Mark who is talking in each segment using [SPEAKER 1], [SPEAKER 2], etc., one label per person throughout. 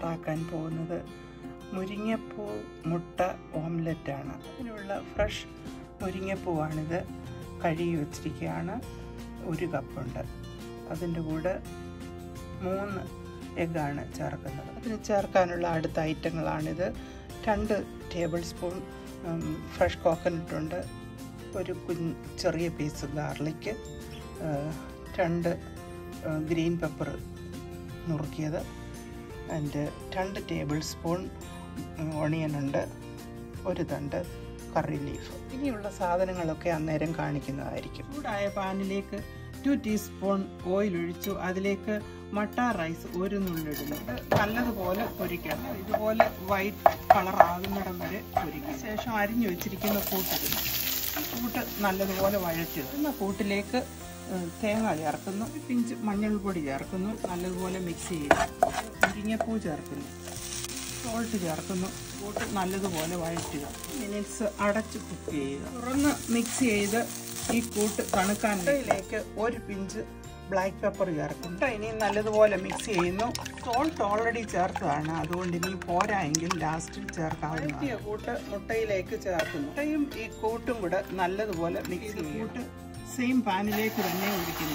[SPEAKER 1] തയ്യാറാക്കാൻ പോകുന്നത് മുരിങ്ങപ്പൂ മുട്ട ഓംലെറ്റാണ് അതിനുള്ള ഫ്രഷ് മുരിങ്ങപ്പൂവാണിത് കഴുകി വച്ചിരിക്കുകയാണ് ഒരു കപ്പുണ്ട് അതിൻ്റെ കൂടെ മൂന്ന് എഗ്ഗാണ് ചേർക്കുന്നത് അതിന് ചേർക്കാനുള്ള അടുത്ത ഐറ്റങ്ങളാണിത് രണ്ട് ടേബിൾ സ്പൂൺ ഫ്രഷ് കോക്കനട്ട് ഉണ്ട് ഒരു കുഞ്ഞ് ചെറിയ പീസ് ഗാർലിക്ക് രണ്ട് ഗ്രീൻ പെപ്പർ നുറുക്കിയത് ആൻഡ് രണ്ട് ടേബിൾ സ്പൂൺ ഓണിയൻ ഉണ്ട് ഒരു തണ്ട് കറി ലീഫ് ഇനിയുള്ള സാധനങ്ങളൊക്കെ അന്നേരം കാണിക്കുന്നതായിരിക്കും ചൂടായ പാനിലേക്ക് ടു ടീസ്പൂൺ ഓയിൽ ഒഴിച്ചു അതിലേക്ക് മട്ട റൈസ് ഒരു നുള്ളിടുന്നുണ്ട് നല്ലതുപോലെ പൊരിക്കണം ഇതുപോലെ വൈറ്റ് കളർ ആകുന്നിടം വരെ പൊരിക്കും ശേഷം അരിഞ്ഞു വെച്ചിരിക്കുന്ന കൂട്ടിടുന്നു കൂട്ട് നല്ലതുപോലെ വഴറ്റുക എന്ന കൂട്ടിലേക്ക് തേങ്ങ ചേർക്കുന്നു ഒരു പിഞ്ച് മഞ്ഞൾപ്പൊടി ചേർക്കുന്നു നല്ലതുപോലെ മിക്സ് ചെയ്യുക മുരിങ്ങപ്പൂ ചേർക്കുന്നു സോൾട്ട് ചേർക്കുന്നു കൂട്ട് നല്ലതുപോലെ വഴറ്റുക മിനിറ്റ്സ് അടച്ച് കുക്ക് ചെയ്യുക തുറന്ന് മിക്സ് ചെയ്ത് ഈ കൂട്ട് തണുക്കാനിലേക്ക് ഒരു പിഞ്ച് ബ്ലാക്ക് പെപ്പർ ചേർക്കും മുട്ട ഇനി നല്ലതുപോലെ മിക്സ് ചെയ്യുന്നു സോൾട്ട് ഓൾറെഡി ചേർത്തതാണ് അതുകൊണ്ട് ഇനി പോരായെങ്കിൽ ലാസ്റ്റിൽ ചേർക്കാവുന്ന കൂട്ട് മുട്ടയിലേക്ക് ചേർക്കുന്നു മുട്ടയും ഈ കൂട്ടും കൂടെ നല്ലതുപോലെ മിക്സ് ചെയ്യും കൂട്ട് സെയിം പാനിലേക്ക് തന്നെ ഒഴിക്കുന്നു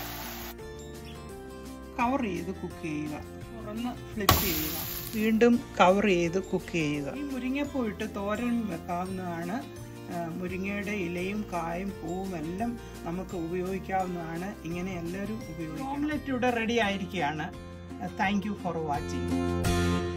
[SPEAKER 1] കവർ ചെയ്ത് കുക്ക് ചെയ്യുക തുറന്ന് ഫ്ലിപ്പ് ചെയ്യുക വീണ്ടും കവർ ചെയ്ത് കുക്ക് ചെയ്യുക ഈ മുരിങ്ങപ്പൂ ഇട്ട് തോരൻ വെക്കാവുന്നതാണ് മുരിങ്ങയുടെ ഇലയും കായും പൂവും എല്ലാം നമുക്ക് ഉപയോഗിക്കാവുന്നതാണ് ഇങ്ങനെ എല്ലാവരും ഉപയോഗിക്കും ഓംലെറ്റ് ഇവിടെ റെഡി ആയിരിക്കുകയാണ് താങ്ക് യു ഫോർ വാച്ചിങ്